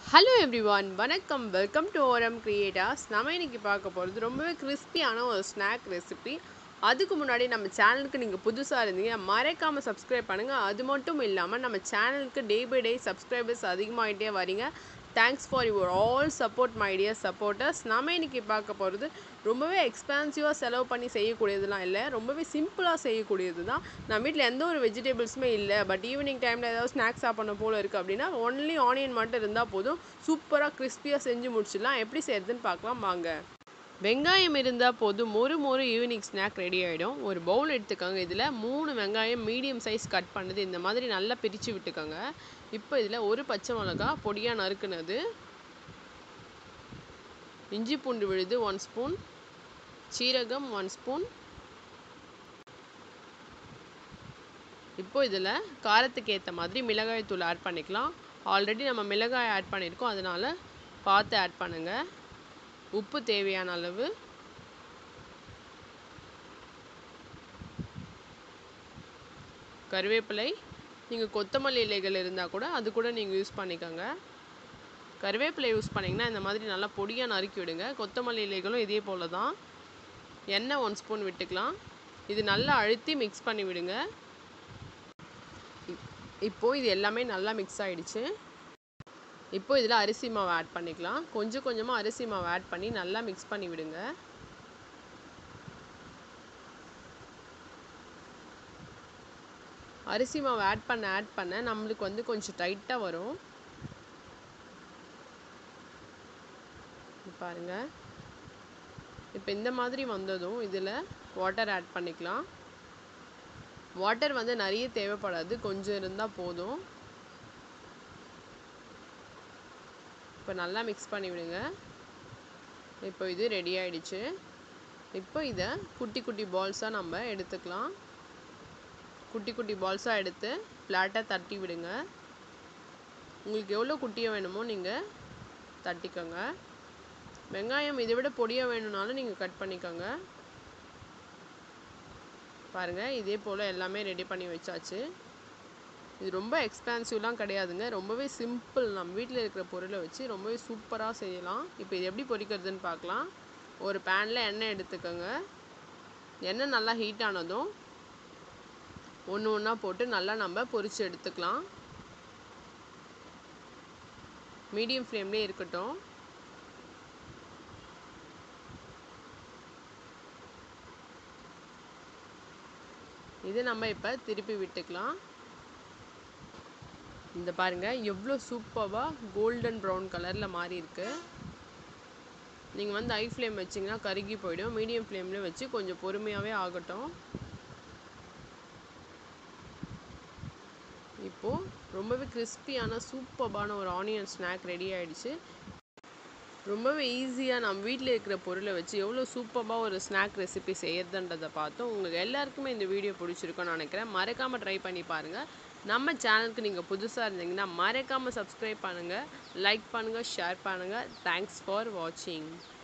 hello everyone வணக்கம் welcome to ஓரம் creators நம்ம இன்னைக்கு பார்க்க போகிறது ரொம்பவே கிறிஸ்பியான ஒரு ஸ்நாக் ரெசிபி அதுக்கு முன்னாடி நம்ம சேனலுக்கு நீங்கள் புதுசாக இருந்தீங்க மறக்காமல் சப்ஸ்கிரைப் பண்ணுங்கள் அது மட்டும் இல்லாமல் நம்ம சேனலுக்கு டே பை டே சப்ஸ்கிரைபர்ஸ் அதிகமாகிட்டே வரீங்க thanks for your all support my dear supporters நம்ம இன்னைக்கு பார்க்க போகிறது ரொம்பவே எக்ஸ்பென்சிவாக செலவு பண்ணி செய்யக்கூடியதுலாம் இல்லை ரொம்பவே சிம்பிளாக செய்யக்கூடியது தான் நம்ம வீட்டில் எந்த ஒரு வெஜிடபிள்ஸுமே இல்லை பட் ஈவினிங் டைமில் ஏதாவது ஸ்நாக்ஸ் சாப்பிடணும் போல் இருக்குது அப்படின்னா ஒன்லி ஆனியன் மட்டும் இருந்தால் போதும் சூப்பராக கிறிஸ்பியாக செஞ்சு முடிச்சிடலாம் எப்படி செய்யறதுன்னு பார்க்கலாம் வாங்க வெங்காயம் இருந்தால் போதும் ஒரு ஒரு ஈவினிங் ஸ்நாக் ரெடி ஆகிடும் ஒரு பவுல் எடுத்துக்கோங்க இதில் மூணு வெங்காயம் மீடியம் சைஸ் கட் பண்ணது இந்த மாதிரி நல்லா பிரித்து விட்டுக்கோங்க இப்போ இதில் ஒரு பச்சை மிளகா பொடியாக நறுக்குனது இஞ்சி பூண்டு விழுது ஒன் ஸ்பூன் சீரகம் ஒன் ஸ்பூன் இப்போ இதில் காரத்துக்கு ஏற்ற மாதிரி மிளகாய் தூள் ஆட் பண்ணிக்கலாம் ஆல்ரெடி நம்ம மிளகாய் ஆட் பண்ணியிருக்கோம் அதனால் பார்த்து ஆட் பண்ணுங்கள் உப்பு தேவையான அளவு கருவேப்பிலை நீங்கள் கொத்தமல்லி இலைகள் இருந்தால் கூட அது கூட நீங்கள் யூஸ் பண்ணிக்கோங்க கருவேப்பிலை யூஸ் பண்ணிங்கன்னா இந்த மாதிரி நல்லா பொடியாக நறுக்கி விடுங்க கொத்தமல்லி இலைகளும் இதே போல் தான் எண்ணெய் ஒன் ஸ்பூன் விட்டுக்கலாம் இது நல்லா அழுத்தி மிக்ஸ் பண்ணி விடுங்க இப்போது இது எல்லாமே நல்லா மிக்ஸ் ஆகிடுச்சு இப்போ இதில் அரிசி மாவு ஆட் பண்ணிக்கலாம் கொஞ்சம் கொஞ்சமாக அரிசி மாவு ஆட் பண்ணி நல்லா மிக்ஸ் பண்ணி விடுங்க அரிசி மாவு ஆட் பண்ண ஆட் பண்ண நம்மளுக்கு வந்து கொஞ்சம் டைட்டாக வரும் பாருங்க இப்போ இந்த மாதிரி வந்ததும் இதில் வாட்டர் ஆட் பண்ணிக்கலாம் வாட்டர் வந்து நிறைய தேவைப்படாது கொஞ்சம் இருந்தால் போதும் இப்போ நல்லா மிக்ஸ் பண்ணி விடுங்க இப்போ இது ரெடி ஆயிடுச்சு இப்போ இதை குட்டி குட்டி பால்ஸாக நம்ம எடுத்துக்கலாம் குட்டி குட்டி பால்ஸாக எடுத்து ஃப்ளாட்டாக தட்டி விடுங்க உங்களுக்கு எவ்வளோ குட்டியாக வேணுமோ நீங்கள் தட்டிக்கோங்க வெங்காயம் இதை விட பொடியாக வேணும்னாலும் நீங்கள் கட் பண்ணிக்கோங்க பாருங்கள் இதே போல் எல்லாமே ரெடி பண்ணி வச்சாச்சு இது ரொம்ப எக்ஸ்பென்சிவ்லாம் கிடையாதுங்க ரொம்பவே சிம்பிள் நம்ம வீட்டில் இருக்கிற பொருளை வச்சு ரொம்பவே சூப்பராக செய்யலாம் இப்போ இது எப்படி பொரிக்கிறதுன்னு பார்க்கலாம் ஒரு பேனில் எண்ணெய் எடுத்துக்கோங்க எண்ணெய் நல்லா ஹீட் ஆனதும் ஒன்று ஒன்றா போட்டு நல்லா நம்ம பொரித்து எடுத்துக்கலாம் மீடியம் ஃப்ளேம்லேயே இருக்கட்டும் இது நம்ம இப்போ திருப்பி விட்டுக்கலாம் இந்த பாருங்க எவ்வளோ சூப்பராக கோல்டன் ப்ரௌன் கலரில் மாறி இருக்கு நீங்கள் வந்து ஐ ஃப்ளேம் வச்சிங்கன்னா கருகி போயிடும் மீடியம் ஃப்ளேமில் வச்சு கொஞ்சம் பொறுமையாகவே ஆகட்டும் இப்போது ரொம்பவே கிறிஸ்பியான சூப்பரான ஒரு ஆனியன் ஸ்நாக் ரெடி ஆயிடுச்சு ரொம்பவே ஈஸியாக நம்ம வீட்டில் இருக்கிற பொருளை வச்சு எவ்வளோ சூப்பராக ஒரு ஸ்நாக் ரெசிபி செய்யறதுன்றதை பார்த்தோம் உங்களுக்கு எல்லாருக்குமே இந்த வீடியோ பிடிச்சிருக்கும்னு நினைக்கிறேன் மறக்காமல் ட்ரை பண்ணி பாருங்கள் நம்ம சேனலுக்கு நீங்கள் புதுசாக இருந்தீங்கன்னா மறக்காமல் சப்ஸ்கிரைப் பண்ணுங்கள் லைக் பண்ணுங்கள் ஷேர் பண்ணுங்கள் தேங்க்ஸ் ஃபார் வாட்சிங்